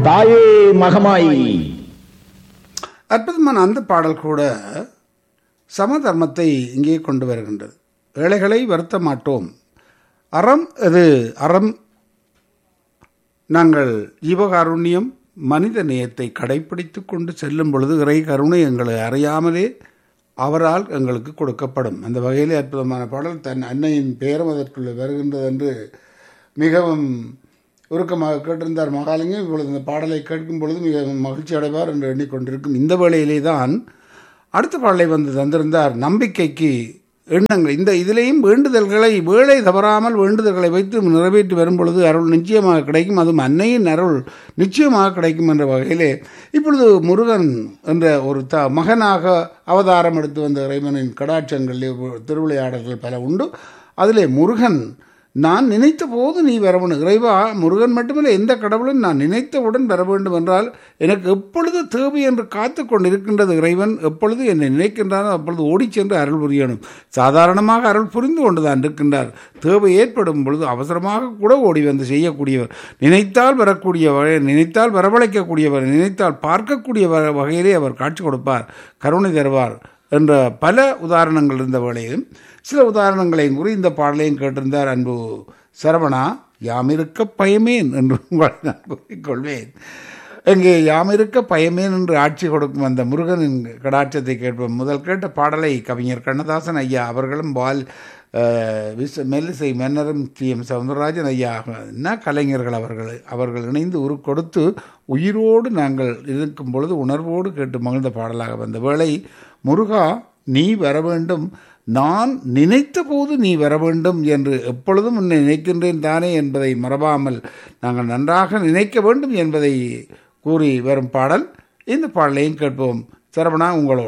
தாயே மகமாய் அற்புதமான அந்த பாடல் கூட சமதர்மத்தை இங்கே கொண்டு வருகின்றது ஏழைகளை வருத்த மாட்டோம் அறம் அது அறம் நாங்கள் ஜீவகாருண்யம் மனித நேயத்தை கடைப்பிடித்து கொண்டு செல்லும் பொழுது இறை கருணை எங்களை அறியாமலே அவரால் எங்களுக்கு கொடுக்கப்படும் அந்த வகையிலே அற்புதமான பாடல் தன் அன்னையின் பெயரும் அதற்குள்ளே வருகின்றது என்று மிகவும் உருக்கமாக கேட்டிருந்தார் மகாலிங்கம் இப்பொழுது இந்த பாடலை கேட்கும் பொழுது மிக மகிழ்ச்சி அடைவார் என்று எண்ணிக்கொண்டிருக்கும் இந்த வேளையிலே தான் அடுத்த பாடலை வந்து தந்திருந்தார் நம்பிக்கைக்கு எண்ணங்கள் இந்த இதிலேயும் வேண்டுதல்களை வேலை தவறாமல் வேண்டுதல்களை வைத்து நிறைவேற்றி வரும் பொழுது அருள் நிச்சயமாக கிடைக்கும் அதுவும் அன்னையின் அருள் நிச்சயமாக கிடைக்கும் என்ற வகையிலே இப்பொழுது முருகன் என்ற ஒரு த மகனாக அவதாரம் எடுத்து வந்த இறைவனின் கடாட்சங்களிலே திருவிளையாடல்கள் பல உண்டு அதிலே முருகன் நான் நினைத்த போது நீ வரவணும் இறைவா முருகன் மட்டுமில்லை எந்த கடவுளும் நான் நினைத்தவுடன் வர வேண்டும் என்றால் எனக்கு எப்பொழுது தேவை என்று காத்து கொண்டிருக்கின்றது இறைவன் எப்பொழுது என்னை நினைக்கின்றானோ அப்பொழுது ஓடிச் சென்று அருள் புரியணும் சாதாரணமாக அருள் புரிந்து கொண்டுதான் இருக்கின்றார் தேவை ஏற்படும் பொழுது அவசரமாக கூட ஓடி வந்து செய்யக்கூடியவர் நினைத்தால் வரக்கூடியவர் நினைத்தால் வரவழைக்கக்கூடியவர் நினைத்தால் பார்க்கக்கூடிய வ- வகையிலே அவர் காட்சி கொடுப்பார் கருணை தருவார் என்ற பல உதாரணங்கள் இருந்த வேளையிலும் சில உதாரணங்களையும் கூறி இந்த பாடலையும் கேட்டிருந்தார் அன்பு சரவணா யாமிருக்க பயமேன் என்று உங்களை நான் கூறிக்கொள்வேன் இங்கே யாமிருக்க பயமேன் என்று ஆட்சி கொடுக்கும் அந்த முருகனின் கடாட்சத்தை கேட்போம் முதல் கேட்ட பாடலை கவிஞர் கண்ணதாசன் ஐயா அவர்களும் பால் அஹ், விஸ் மெல்லிசை மன்னரும் டி எம் சவுந்தரராஜன் ஐயா என்ன கலைஞர்கள் அவர்கள் அவர்கள் இணைந்து உரு கொடுத்து உயிரோடு நாங்கள் இருக்கும் பொழுது உணர்வோடு கேட்டு மகிழ்ந்த பாடலாக வந்த வேளை முருகா நீ வர வேண்டும் நான் நினைத்த போது நீ வர வேண்டும் என்று எப்பொழுதும் உன்னை நினைக்கின்றேன் தானே என்பதை மறவாமல் நாங்கள் நன்றாக நினைக்க வேண்டும் என்பதை கூறி வரும் பாடல் இந்த பாடலையும் கேட்போம் சரவணா உங்களோடு